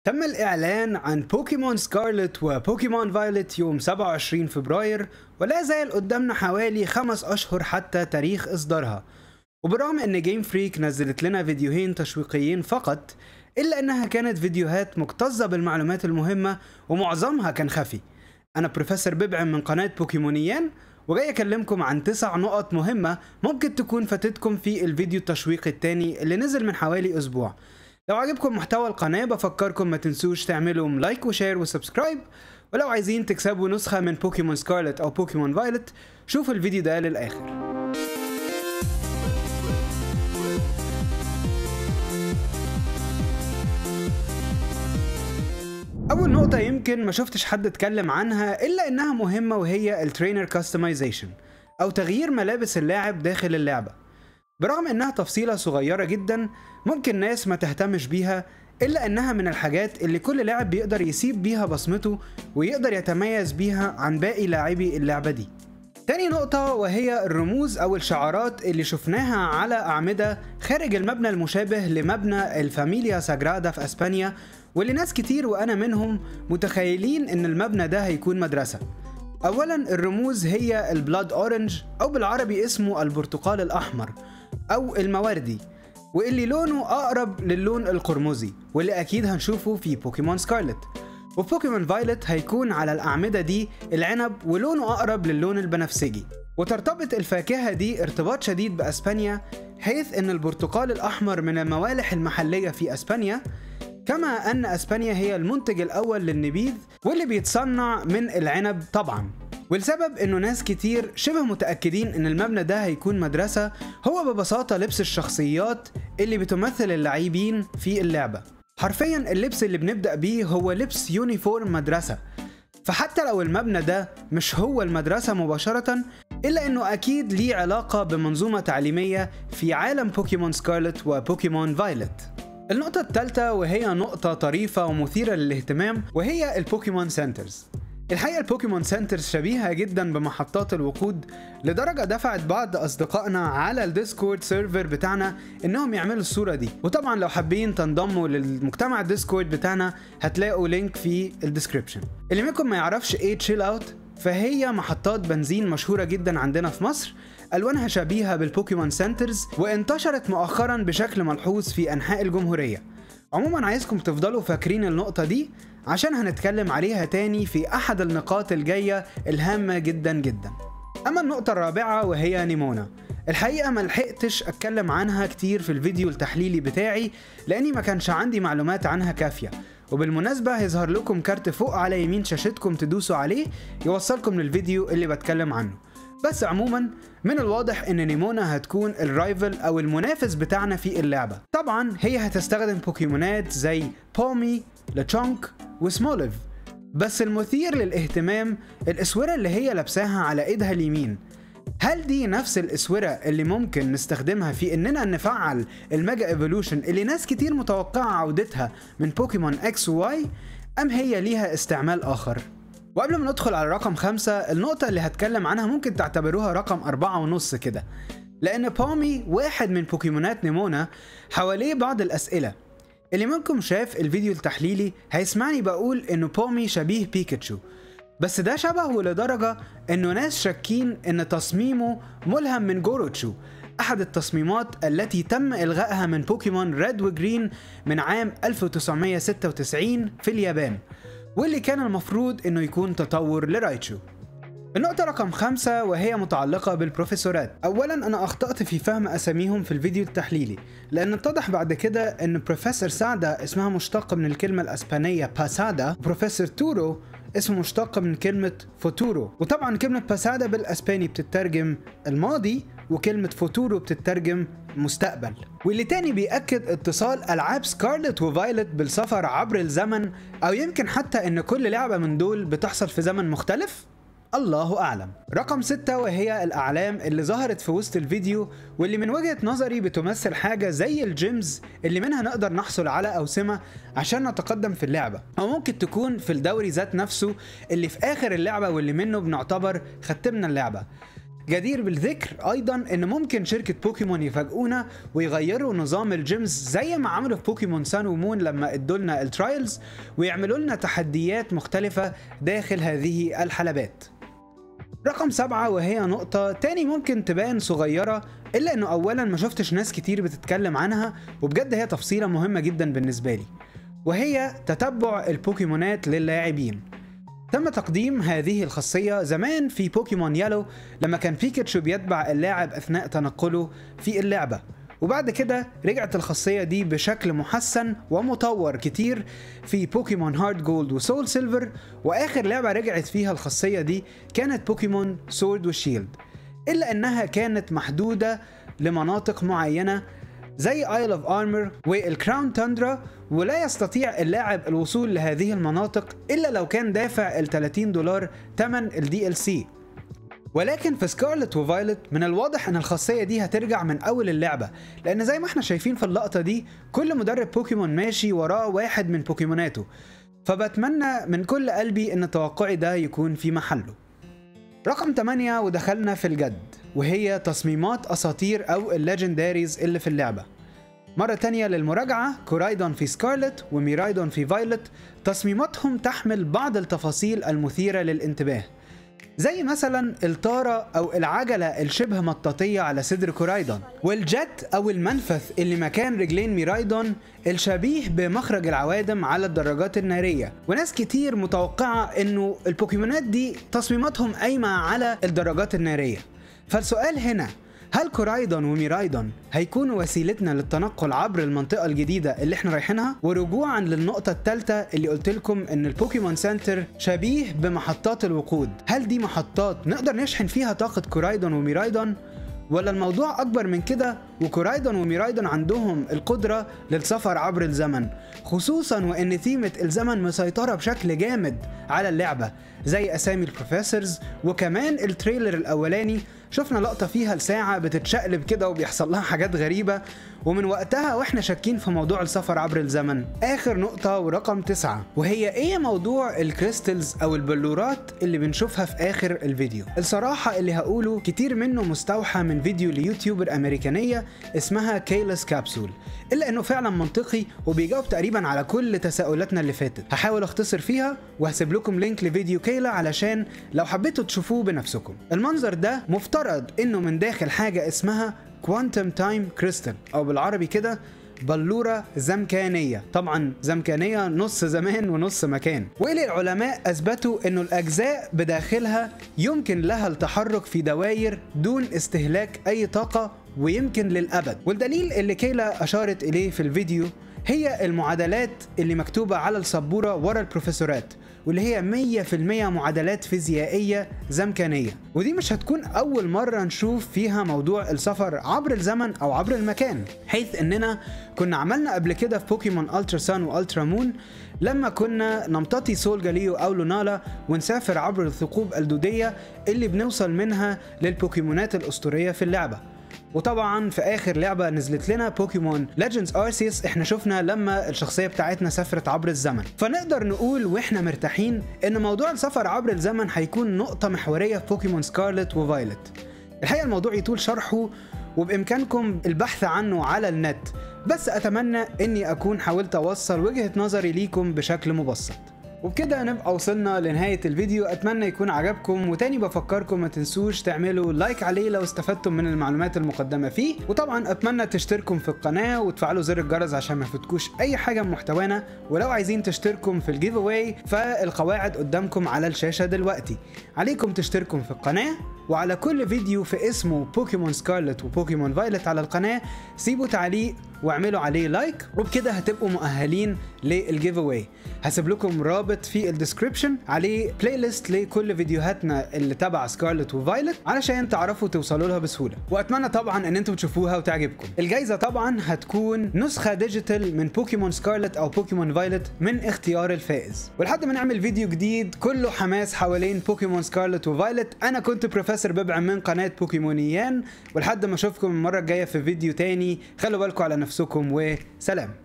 تم الإعلان عن بوكيمون سكارلت وبوكيمون فايلت يوم 27 فبراير ولا زال قدامنا حوالي خمس أشهر حتى تاريخ إصدارها وبرغم إن جيم فريك نزلت لنا فيديوهين تشويقيين فقط إلا إنها كانت فيديوهات مكتظة بالمعلومات المهمة ومعظمها كان خفي أنا بروفيسور ببعم من قناة بوكيمونيان وجاي أكلمكم عن تسع نقط مهمة ممكن تكون فاتتكم في الفيديو التشويقي التاني اللي نزل من حوالي أسبوع لو عجبكم محتوى القناة بفكركم ما تنسوش تعملوا لايك وشير وسبسكرايب ولو عايزين تكسبوا نسخة من بوكيمون سكارلت أو بوكيمون فايلت شوفوا الفيديو ده للآخر أول نقطة يمكن ما شفتش حد اتكلم عنها إلا إنها مهمة وهي الترينر كاستمايزيشن أو تغيير ملابس اللاعب داخل اللعبة برغم إنها تفصيلة صغيرة جدا ممكن ناس ما تهتمش بيها إلا إنها من الحاجات اللي كل لاعب بيقدر يسيب بيها بصمته ويقدر يتميز بيها عن باقي لاعبي اللعبة دي تاني نقطة وهي الرموز أو الشعارات اللي شفناها على أعمدة خارج المبنى المشابه لمبنى الفاميليا ساجرادا في أسبانيا واللي ناس كتير وأنا منهم متخيلين إن المبنى ده هيكون مدرسة أولا الرموز هي البلاد أورنج أو بالعربي اسمه البرتقال الأحمر أو المواردي واللي لونه أقرب للون القرمزي واللي أكيد هنشوفه في بوكيمون سكارلت وبوكيمون فايلت هيكون على الأعمدة دي العنب ولونه أقرب للون البنفسجي وترتبط الفاكهة دي ارتباط شديد بأسبانيا حيث أن البرتقال الأحمر من الموالح المحلية في أسبانيا كما أن أسبانيا هي المنتج الأول للنبيذ واللي بيتصنع من العنب طبعا والسبب انه ناس كتير شبه متأكدين ان المبنى ده هيكون مدرسة هو ببساطة لبس الشخصيات اللي بتمثل اللاعبين في اللعبة حرفيا اللبس اللي بنبدأ بيه هو لبس يونيفورم مدرسة فحتى لو المبنى ده مش هو المدرسة مباشرة إلا إنه أكيد ليه علاقة بمنظومة تعليمية في عالم بوكيمون سكارلت وبوكيمون فايلت النقطة الثالثة وهي نقطة طريفة ومثيرة للاهتمام وهي البوكيمون سنترز الحقيقة البوكيمون سنترز شبيهة جدا بمحطات الوقود لدرجة دفعت بعض أصدقائنا على الديسكورد سيرفر بتاعنا إنهم يعملوا الصورة دي وطبعا لو حابين تنضموا للمجتمع الديسكورد بتاعنا هتلاقوا لينك في الديسكريبشن اللي منكم ما يعرفش ايه تشيل اوت فهي محطات بنزين مشهورة جدا عندنا في مصر ألوانها شبيهة بالبوكيمون سنترز وانتشرت مؤخرا بشكل ملحوظ في أنحاء الجمهورية عموما عايزكم تفضلوا فاكرين النقطة دي عشان هنتكلم عليها تاني في أحد النقاط الجاية الهامة جدا جدا أما النقطة الرابعة وهي نيمونا الحقيقة ما لحقتش أتكلم عنها كتير في الفيديو التحليلي بتاعي لأني ما كانش عندي معلومات عنها كافية وبالمناسبة هيظهر لكم كارت فوق على يمين شاشتكم تدوسوا عليه يوصلكم للفيديو اللي بتكلم عنه بس عموما من الواضح ان نيمونا هتكون الرايفل او المنافس بتاعنا في اللعبة طبعا هي هتستخدم بوكيمونات زي بومي لتشونك وسموليف بس المثير للاهتمام الاسورة اللي هي لابساها على ايدها اليمين هل دي نفس الاسورة اللي ممكن نستخدمها في اننا نفعل الميجا ايفولوشن اللي ناس كتير متوقعة عودتها من بوكيمون اكس وواي ام هي ليها استعمال اخر وقبل ما ندخل على رقم خمسة النقطة اللي هتكلم عنها ممكن تعتبروها رقم أربعة ونص كده لأن بومي واحد من بوكيمونات نيمونا حواليه بعض الأسئلة اللي منكم شاف الفيديو التحليلي هيسمعني بقول إنه بومي شبيه بيكاتشو بس ده شبهه لدرجة إنه ناس شاكين إن تصميمه ملهم من جوروتشو أحد التصميمات التي تم إلغائها من بوكيمون ريد وجرين من عام 1996 في اليابان واللي كان المفروض انه يكون تطور لرايتشو النقطة رقم خمسة وهي متعلقة بالبروفيسورات أولا أنا أخطأت في فهم أساميهم في الفيديو التحليلي لأن اتضح بعد كده أن بروفيسور سادا اسمها مشتق من الكلمة الأسبانية باسادا وبروفيسور تورو اسمه مشتق من كلمة فوتورو وطبعا كلمة باسادا بالأسباني بتترجم الماضي وكلمة فوتورو بتترجم مستقبل واللي تاني بيأكد اتصال ألعاب سكارلت وفايلت بالسفر عبر الزمن أو يمكن حتى إن كل لعبة من دول بتحصل في زمن مختلف الله أعلم رقم ستة وهي الأعلام اللي ظهرت في وسط الفيديو واللي من وجهة نظري بتمثل حاجة زي الجيمز اللي منها نقدر نحصل على أوسمة عشان نتقدم في اللعبة أو ممكن تكون في الدوري ذات نفسه اللي في آخر اللعبة واللي منه بنعتبر ختمنا اللعبة جدير بالذكر ايضا ان ممكن شركه بوكيمون يفاجئونا ويغيروا نظام الجيمز زي ما عملوا في بوكيمون سان ومون لما ادوا لنا الترايلز ويعملوا لنا تحديات مختلفه داخل هذه الحلبات رقم سبعة وهي نقطة تاني ممكن تبان صغيرة إلا إنه أولا ما شفتش ناس كتير بتتكلم عنها وبجد هي تفصيلة مهمة جدا بالنسبة لي وهي تتبع البوكيمونات للاعبين تم تقديم هذه الخاصية زمان في بوكيمون يالو لما كان بيكاتشو بيتبع اللاعب أثناء تنقله في اللعبة وبعد كده رجعت الخاصية دي بشكل محسن ومطور كتير في بوكيمون هارد جولد وسول سيلفر وآخر لعبة رجعت فيها الخاصية دي كانت بوكيمون سورد وشيلد إلا إنها كانت محدودة لمناطق معينة زي ايل اوف ارمر والكراون تاندرا ولا يستطيع اللاعب الوصول لهذه المناطق الا لو كان دافع ال 30 دولار ثمن الدي ال سي ولكن في سكارلت وفايلت من الواضح ان الخاصيه دي هترجع من اول اللعبه لان زي ما احنا شايفين في اللقطه دي كل مدرب بوكيمون ماشي وراه واحد من بوكيموناته فبتمنى من كل قلبي ان توقعي ده يكون في محله رقم 8 ودخلنا في الجد وهي تصميمات اساطير او الليجنداريز اللي في اللعبه مرة تانية للمراجعة كورايدون في سكارلت وميرايدون في فايلت تصميماتهم تحمل بعض التفاصيل المثيرة للانتباه زي مثلا الطارة أو العجلة الشبه مطاطية على صدر كورايدون والجت أو المنفذ اللي مكان رجلين ميرايدون الشبيه بمخرج العوادم على الدراجات النارية وناس كتير متوقعة إنه البوكيمونات دي تصميماتهم قايمة على الدراجات النارية فالسؤال هنا هل كورايدون وميرايدون هيكونوا وسيلتنا للتنقل عبر المنطقة الجديدة اللي احنا رايحينها؟ ورجوعا للنقطة الثالثة اللي قلت لكم ان البوكيمون سنتر شبيه بمحطات الوقود، هل دي محطات نقدر نشحن فيها طاقة كورايدون وميرايدون؟ ولا الموضوع أكبر من كده وكورايدون وميرايدون عندهم القدرة للسفر عبر الزمن خصوصا وإن ثيمة الزمن مسيطرة بشكل جامد على اللعبة زي أسامي البروفيسورز وكمان التريلر الأولاني شفنا لقطة فيها لساعة بتتشقلب كده وبيحصل لها حاجات غريبة ومن وقتها واحنا شاكين في موضوع السفر عبر الزمن آخر نقطة ورقم تسعة وهي ايه موضوع الكريستلز او البلورات اللي بنشوفها في آخر الفيديو الصراحة اللي هقوله كتير منه مستوحى من فيديو ليوتيوبر أمريكانية اسمها كيلس كابسول إلا إنه فعلا منطقي وبيجاوب تقريبا على كل تساؤلاتنا اللي فاتت هحاول أختصر فيها وهسيب لكم لينك لفيديو كيلا علشان لو حبيتوا تشوفوه بنفسكم المنظر ده مفترض إنه من داخل حاجة اسمها كوانتم تايم كريستال او بالعربي كده بلورة زمكانية طبعا زمكانية نص زمان ونص مكان واللي العلماء اثبتوا انه الاجزاء بداخلها يمكن لها التحرك في دوائر دون استهلاك اي طاقة ويمكن للابد والدليل اللي كيلا اشارت اليه في الفيديو هي المعادلات اللي مكتوبة على السبورة ورا البروفيسورات واللي هي 100% معادلات فيزيائية زمكانية ودي مش هتكون أول مرة نشوف فيها موضوع السفر عبر الزمن أو عبر المكان حيث إننا كنا عملنا قبل كده في بوكيمون ألترا سان وألترا مون لما كنا نمتطي سول جاليو أو لونالا ونسافر عبر الثقوب الدودية اللي بنوصل منها للبوكيمونات الأسطورية في اللعبة وطبعا في اخر لعبه نزلت لنا بوكيمون ليجندز ارسيوس احنا شفنا لما الشخصيه بتاعتنا سافرت عبر الزمن فنقدر نقول واحنا مرتاحين ان موضوع السفر عبر الزمن هيكون نقطه محوريه في بوكيمون سكارلت وفايلت الحقيقه الموضوع يطول شرحه وبامكانكم البحث عنه على النت بس اتمنى اني اكون حاولت اوصل وجهه نظري ليكم بشكل مبسط وبكده نبقى وصلنا لنهاية الفيديو أتمنى يكون عجبكم وتاني بفكركم ما تنسوش تعملوا لايك عليه لو استفدتم من المعلومات المقدمة فيه وطبعا أتمنى تشتركوا في القناة وتفعلوا زر الجرس عشان ما يفوتكوش أي حاجة من محتوانا ولو عايزين تشتركوا في الجيف اواي فالقواعد قدامكم على الشاشة دلوقتي عليكم تشتركوا في القناة وعلى كل فيديو في اسمه بوكيمون سكارلت وبوكيمون فايلت على القناة سيبوا تعليق واعملوا عليه لايك وبكده هتبقوا مؤهلين للجيف اواي هسيب لكم رابط في الديسكربشن عليه بلاي ليست لكل فيديوهاتنا اللي تبع سكارلت وفايلت علشان تعرفوا توصلوا لها بسهوله واتمنى طبعا ان انتم تشوفوها وتعجبكم الجايزه طبعا هتكون نسخه ديجيتال من بوكيمون سكارلت او بوكيمون فايلت من اختيار الفائز ولحد ما نعمل فيديو جديد كله حماس حوالين بوكيمون سكارلت وفايلت انا كنت بروفيسور ببع من قناه بوكيمونيان ولحد ما اشوفكم المره الجايه في فيديو تاني خلوا بالكم على نفسكم وسلام